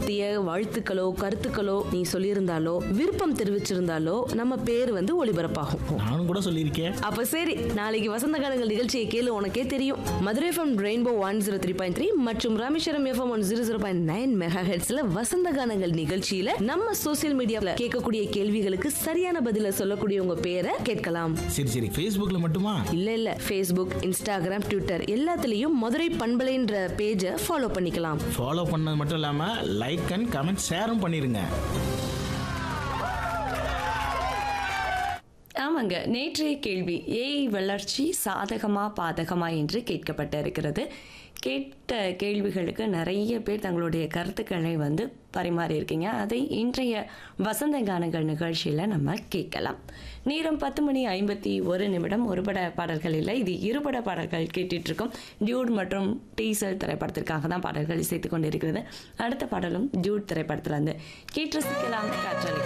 பத்திய வாழ்த்துக்களோ கருத்துக்களோ நீ சொல்லியிருந்தாலோ விருப்பம் தெரிவிச்சிருந்தாலோ நம்ம பேர் வந்து ஒளிபரப்பாகும் நானும் கூட சொல்லியிருக்கேன் அப்ப சரி நாளைக்கு வசந்த காலங்கள் நிகழ்ச்சியை கேளு உனக்கே தெரியும் Madurai FM rainbow one zero three point three மற்றும் Rameswaram FM one zero zero point nine mega ஹெட்ஸ்ல வசந்த கானங்கள் நிகழ்ச்சியில நம்ம சோசியல் மீடியாவில் கேட்கக்கூடிய கேள்விகளுக்கு சரியான பதில சொல்லக்கூடிய உங்க பேரை கேட்கலாம் சரி சரி ஃபேஸ்புக்கில் மட்டுமா இல்ல இல்ல ஃபேஸ்புக் இன்ஸ்டாகிராம் ட்விட்டர் எல்லாத்துலயும் மதுரை பண்பலைன்ற பேஜை ஃபாலோ பண்ணிக்கலாம் ஃபாலோ பண்ணது மட்டும் இல்லாமல் லைக் அண்ட் கமெண்ட் ஷேரும் பண்ணிடுங்க ஆமாங்க நேற்றைய கேள்வி ஏஐ வளர்ச்சி சாதகமா பாதகமா என்று கேட்கப்பட்டு இருக்கிறது கேட்ட கேள்விகளுக்கு நிறைய பேர் தங்களுடைய கருத்துக்களை வந்து பரிமாறி இருக்கீங்க அதை இன்றைய வசந்த கானங்கள் நிகழ்ச்சியில் நம்ம கேட்கலாம் நேரம் பத்து மணி ஐம்பத்தி ஒரு நிமிடம் ஒருபட பாடல்கள் இல்லை இது இருபட பாடல்கள் கேட்டுட்டு இருக்கோம் டியூட் மற்றும் டீசல் திரைப்படத்திற்காக தான் பாடல்கள் இசைத்து கொண்டிருக்கிறது அடுத்த பாடலும் டியூட் திரைப்படத்துல இருந்து கேட்டு ரசிக்கலாம் காற்றலை